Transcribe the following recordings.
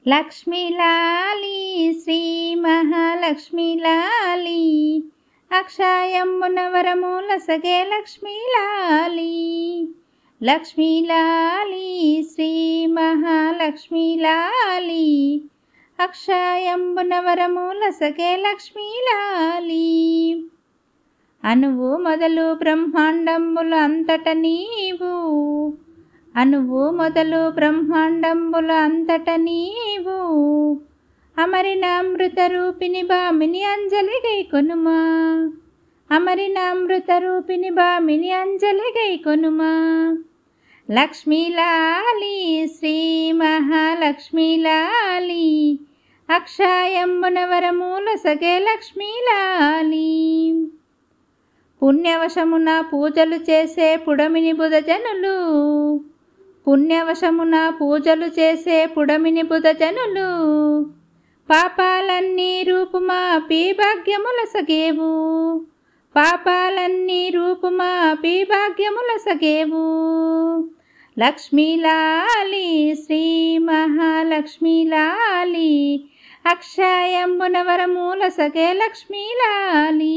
లక్ష్మీలాలి శ్రీ మహాలక్ష్మీలాలి అక్షాయమ్మున వరముల సగే లక్ష్మీలాలి లక్ష్మీలాలి శ్రీ మహాలక్ష్మీలాలి అక్షాయంబున వరముల సగే లక్ష్మీలాలి అనువు మొదలు బ్రహ్మాండంబులు అంతట నీవు అనువు మొదలు బ్రహ్మాండంబులు అంతట నీవు అమరిన అమృత రూపిణి బామిని అంజలి గై కొనుమా అమరిన అమృత రూపిణి బామిని అంజలి గై కొనుమా లక్ష్మీలాలి శ్రీ మహాలక్ష్మీలాలి అక్షాయమ్మున వరమూల సగే లక్ష్మీలాలి పుణ్యవశమున పూజలు చేసే పుడమిని బుధజనులు పుణ్యవశమున పూజలు చేసే పుడమిని బుధజనులు పాపాలన్నీ రూపుమాపి భాగ్యముల సగేవు పాపాలన్నీ రూపుమాపి భాగ్యముల సగేవు లక్ష్మీలాలి శ్రీ మహాలక్ష్మీలాలి అక్షాయంబున వరమూల సగే లక్ష్మీలాలి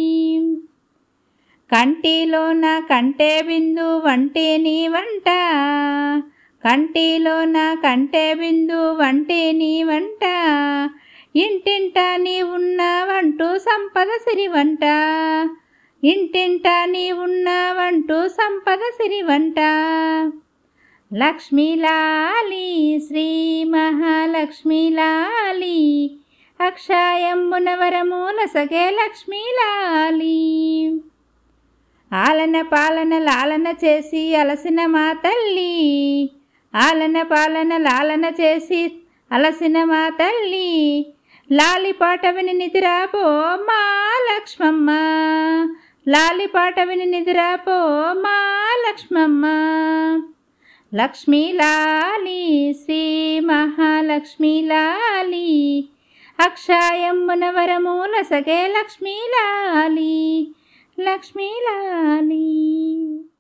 కంటిలోన కంటే బిందు వంటే నీ వంట కంటిలోన కంటే బిందు వంటే నీ వంట ఇంటింట నీ ఉన్నావంటూ సంపద సిరి వంట ఇంటింట నీ ఉన్నావంటూ సంపద సిరి వంట లక్ష్మీలాలి శ్రీ మహాలక్ష్మీలాలి అక్షాయంబున వరమూల సగే లక్ష్మీలాలి ఆలన పాలన లాలన చేసి అలసిన మా తల్లి ఆలన పాలన లాలన చేసి అలసిన మా తల్లి లాలిపాట విని నిద్రాపో మా లక్ష్మమ్మ లాలిపాట విని నిద్రాపో మా లక్ష్మమ్మ లక్ష్మీలాలి శ్రీ మహాలక్ష్మీలాలి అక్షాయమ్మున వరమూల సగే లక్ష్మీలాలి లక్ష్మీలాలి